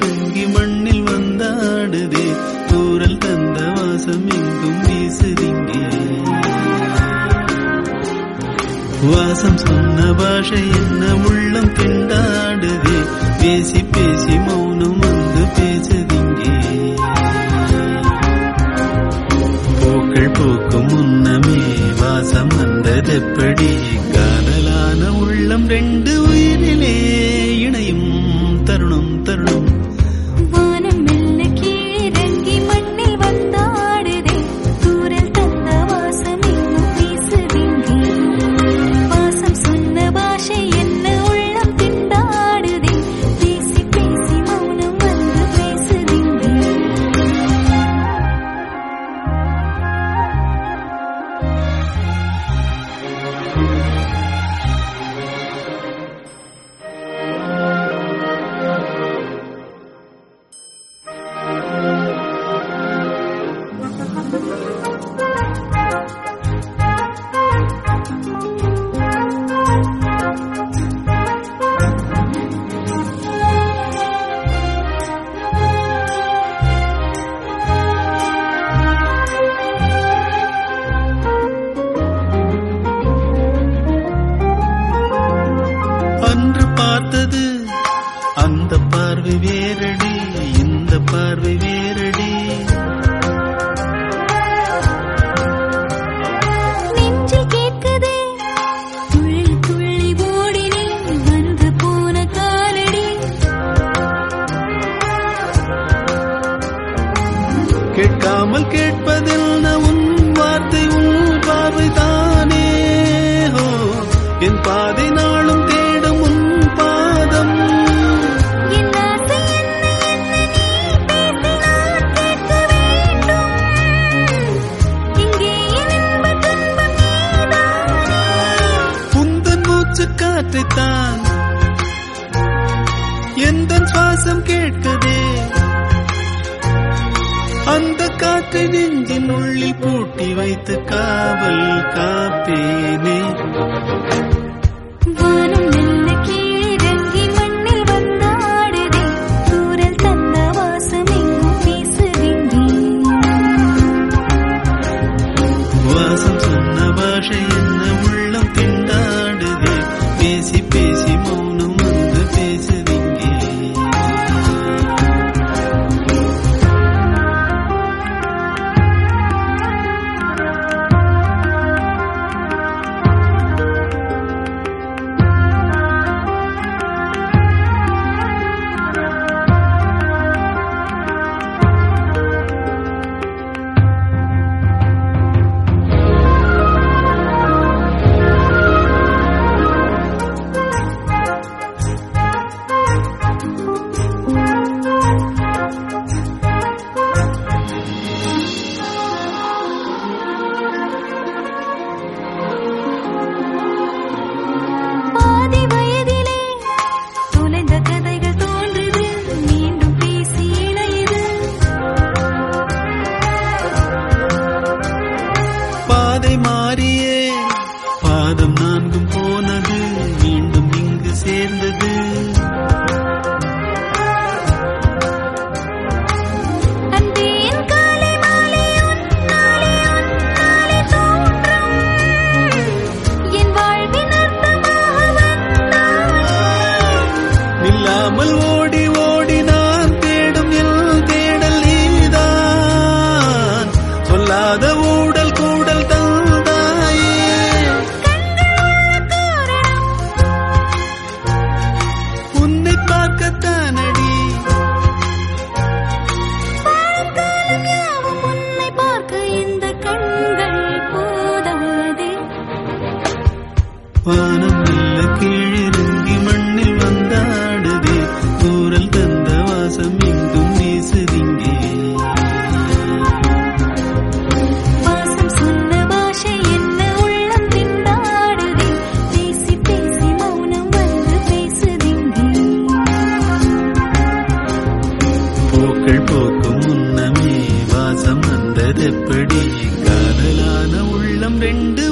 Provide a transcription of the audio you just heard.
இறங்கி மண்ணில் வந்தாடுதே தூரல் தந்த வாசம் எங்கும் வீசுதிங்கே வாசம் சொன்ன பாஷை என்ன உள்ளம் திண்டாடுதே பேசி பேசி மௌனம் வந்து பேசுதிங்கே பூக்கள் பூக்கும் முன்னமே வாசம் வந்ததெப்படி காதலான உள்ளம் ரெண்டு உயிரிலே இணையும் தருணம் தருணம் வானம் மெல்ல கீழிறங்கி மண்ணில் வந்தாடுதே தூரல் தந்த வாசம் இன்னும் வீசுதிங்கே வாசம் சொன்ன பாஷை என்ன உள்ளம் திண்டாடுதே பேசி பேசி மௌனம் வந்து பேசுதிங்கே அன்று பார்த்தது அந்த பார்வை வேறடி இந்த பார்வை வேறடி நெஞ்சில் கேட்குதே துள்ளி துள்ளி ஓடினே வந்து போன காலடி கேட்காமல் கேட்பதில் உன் வார்த்தை உன் பார்வை தானே ஹோ என் பாதை நாளும் தேடும் உன் பாதம் என் ஆசை என்ன என்ன நீ பேசினால் கேட்க வேண்டும் இங்கே என் இன்ப துன்பம் நீதானே உந்தன் மூச்சு காற்றைத்தான் எந்த சுவாசம் கேட்கதே அந்த காற்றை நெஞ்சின் உள்ளில் பூட்டி வைத்து காவல் காப்பேனே வானம் மெல்ல கீழிறங்கி மண்ணில் வந்தாடுதே தூரல் தந்த வாசம் எங்கும் வீசுதிங்கே வாசம் சொன்ன பாஷை என்ன உள்ளம் திண்டாடுதே பேசி பேசி மௌனம் வந்து பேசுதிங்கே பாதி வயதிலே தொலைந்த கதைகள் தோன்றுது மீண்டும் பேசி இணையுது பாதை மாறியே பாதம் நான்கும் போனது மீண்டும் இங்கு சேர்ந்தது அன்பே என் காலை மாலை உன்னாலே உன்னாலே தோன்றும் என் வாழ்வின் அர்த்தமாக வந்தாயே நில்லாமல் ஓடி ஓடி நான் தேடும் என் தேடல் நீதான் சொல்லாத ஊடல் கூடல் தந்தாயே உன்னை பார்க்கத்தானடி காலம் யாவும் உன்னை பார்க்க இந்த கண்கள் போதாதே வானம் மெல்ல கீழிறங்கி மண்ணில் வந்தாடுதே தூரல் தந்த வாசம் எங்கும் வீசுதிங்கே வாசம் சொன்ன பாஷை என்ன உள்ளம் திண்டாடுதே பேசி பேசி மௌனம் வந்து பேசுதிங்கே பூக்கள் பூக்கும் முன்னமே வாசம் வந்ததெப்படி காதலான உள்ளம் ரெண்டு